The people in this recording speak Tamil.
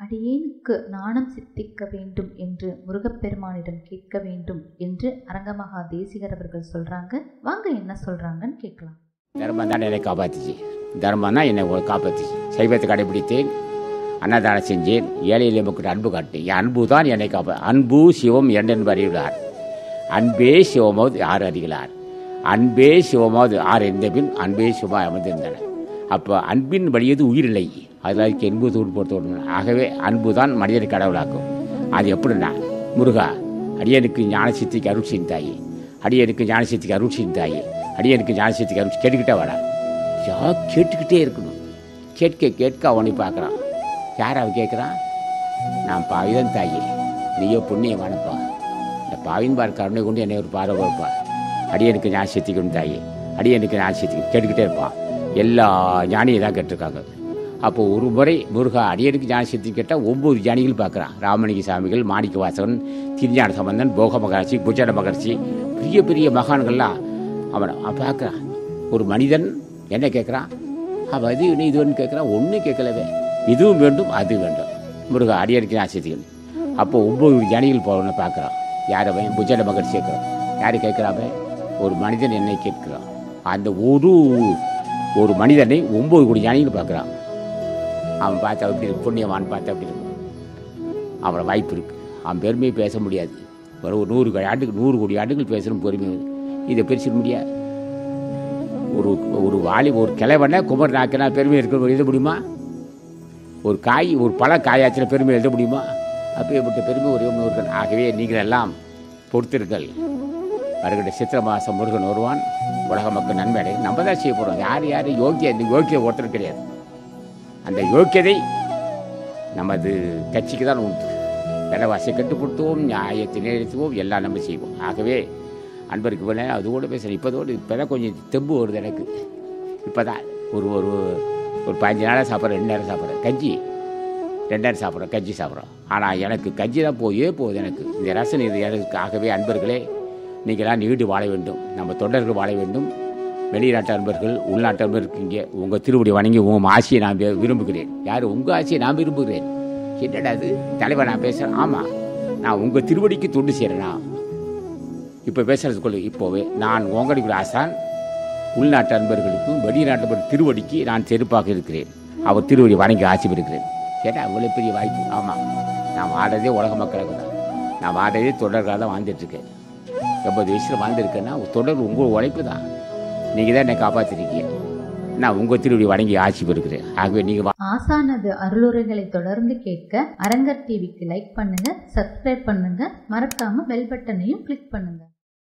அடியேனுக்கு நாணம் சித்திக்க வேண்டும் என்று முருகப்பெருமானிடம் கேட்க வேண்டும் என்று அரங்கமகா தேசிகர் அவர்கள் சொல்றாங்க வாங்க என்ன சொல்றாங்கன்னு கேட்கலாம் தர்மம் தான் என்னை காப்பாற்றுச்சு தர்மம் தான் என்னை காப்பாற்றுச்சு சைவத்தை கடைபிடித்தேன் அன்னதானம் செஞ்சேன் ஏழை எளிய மக்கள் அன்பு காட்டேன் என் அன்பு தான் என்னை காப்பா அன்பு சிவம் என்றென்பு அறிவிடார் அன்பே சிவமாவது யார் அறிகிறார் அன்பே சிவமாவது ஆர் எந்த பின் அன்பே சிவமாக அமர்ந்திருந்தன அப்போ அன்பின் வழியது உயிரில்லை அதில் அதுக்கு என்பு தூண்டு போட்டு ஆகவே அன்பு தான் மனிதனை கடவுளாக்கும் அது எப்படின்னா முருகா அடியனுக்கு ஞான சித்திக்கு அருள் செய்தாயே அடியனுக்கு ஞான சித்திக்கு அருள் செய்தாயே அடியனுக்கு ஞான சித்திக்கு அருள் கேட்டுக்கிட்டே வாடா யா கேட்டுக்கிட்டே இருக்கணும் கேட்க கேட்க அவனை பார்க்குறான் யார் அவன் கேட்குறான் நான் பாவிதான் தாயி நீயோ புண்ணியமானப்பா இந்த பாவின் பார் கருணை கொண்டு என்னை ஒரு பார்வை வைப்பா அடியனுக்கு ஞான சித்திக்கணும் தாயி அடியனுக்கு ஞான சித்திக்கு கேட்டுக்கிட்டே இருப்பான் எல்லா ஞானியும் தான் கேட்டிருக்காங்க அப்போ ஒரு முறை முருகா அடியனுக்கு ஞான சித்தி கேட்டால் ஒம்பது ஞானிகள் பார்க்குறான் ராமலிங்க சாமிகள் மாணிக்க வாசகன் திருஞான சம்பந்தன் போக மகர்ஷி குஜர மகர்ஷி பெரிய பெரிய மகான்கள்லாம் அவனை பார்க்குறான் ஒரு மனிதன் என்ன கேட்குறான் அவன் அது இது இதுன்னு கேட்குறான் ஒன்றும் கேட்கலவே இதுவும் வேண்டும் அது வேண்டும் முருகா அடியனுக்கு ஞான சித்திகள் அப்போ ஒம்பது ஞானிகள் போகிறவனை பார்க்குறான் யார் அவன் புஜர மகர்ஷி கேட்குறான் யார் கேட்குறான் ஒரு மனிதன் என்னை கேட்கிறான் அந்த ஒரு ஒரு மனிதனை ஒம்பது கோடி ஞானிகள் பார்க்குறான் அவன் பார்த்தா எப்படி இருக்கு புண்ணியவான் பார்த்தா எப்படி இருக்கும் அவனை வாய்ப்பு இருக்குது அவன் பெருமையை பேச முடியாது ஒரு ஒரு நூறு கோடி ஆண்டுக்கு நூறு கோடி ஆண்டுகள் பேசணும் பெருமை இதை பிரிச்சிட முடியாது ஒரு ஒரு வாலி ஒரு கிளைவனை குமர் நாக்கினா பெருமை இருக்க எழுத முடியுமா ஒரு காய் ஒரு பழ காயாச்சின பெருமை எழுத முடியுமா அப்பேற்பட்ட பெருமை ஒரு இருக்கணும் ஆகவே நீங்கள் எல்லாம் பொறுத்திருங்கள் வருகிற சித்திர மாதம் முருகன் வருவான் உலக மக்கள் நன்மை அடையும் நம்ம தான் செய்ய போகிறோம் யார் யார் யோக்கிய இந்த யோக்கிய ஒருத்தர் கிடையாது அந்த யோக்கியதை நமது கட்சிக்கு தான் உண்டு விலைவாசி கட்டுப்படுத்துவோம் நியாயத்தை நிலைத்துவோம் எல்லாம் நம்ம செய்வோம் ஆகவே அன்பருக்கு வேணா அது கூட பேசுகிறேன் இப்போதோடு இப்போ தான் கொஞ்சம் தெம்பு வருது எனக்கு இப்போ தான் ஒரு ஒரு ஒரு பதினஞ்சு நாளாக சாப்பிட்றேன் ரெண்டு நேரம் சாப்பிட்றேன் கஞ்சி ரெண்டு நேரம் சாப்பிட்றேன் கஞ்சி சாப்பிட்றோம் ஆனால் எனக்கு கஞ்சி தான் போயே போகுது எனக்கு இந்த ரசன் இது எனக்கு ஆகவே அன்பர்களே நீங்களாம் நீடு வாழ வேண்டும் நம்ம தொண்டர்கள் வாழ வேண்டும் வெளிநாட்டு அன்பர்கள் உள்நாட்டு அன்பர்கள் இங்கே உங்கள் திருவடி வணங்கி உங்கள் ஆசையை நான் வி- விரும்புகிறேன் யார் உங்கள் ஆசையை நான் விரும்புகிறேன் என்னடா அது தலைவர் நான் பேசுகிறேன் ஆமாம் நான் உங்கள் திருவடிக்கு தொண்டு செய்கிறேனா இப்போ பேசுகிறதுக்குள்ள இப்போவே நான் ஓங்கடிக்குள்ள ஆசான் உள்நாட்டு அன்பர்களுக்கும் வெளிநாட்டு அன்பர் திருவடிக்கு நான் செருப்பாக இருக்கிறேன் அவர் திருவடி வணங்கி ஆட்சி பெறுகிறேன் கேட்டால் அவ்வளோ பெரிய வாய்ப்பு ஆமாம் நான் வாடுறதே உலக மக்களுக்கு தான் நான் வாடுறதே தொடர்களாக தான் வாழ்ந்துட்டுருக்கேன் எண்பது வயசில் வாழ்ந்துருக்கேன்னா தொடர் உங்கள் உழைப்பு தான் நீங்கள் தான் என்னை காப்பாற்றிருக்கீங்க நான் உங்கள் திருவடி வணங்கி ஆட்சி பெறுகிறேன் ஆகவே நீங்கள் ஆசானது அருளுரைகளை தொடர்ந்து கேட்க அரங்கர் டிவிக்கு லைக் பண்ணுங்க சப்ஸ்கிரைப் பண்ணுங்க மறக்காம பெல் பட்டனையும் கிளிக் பண்ணுங்க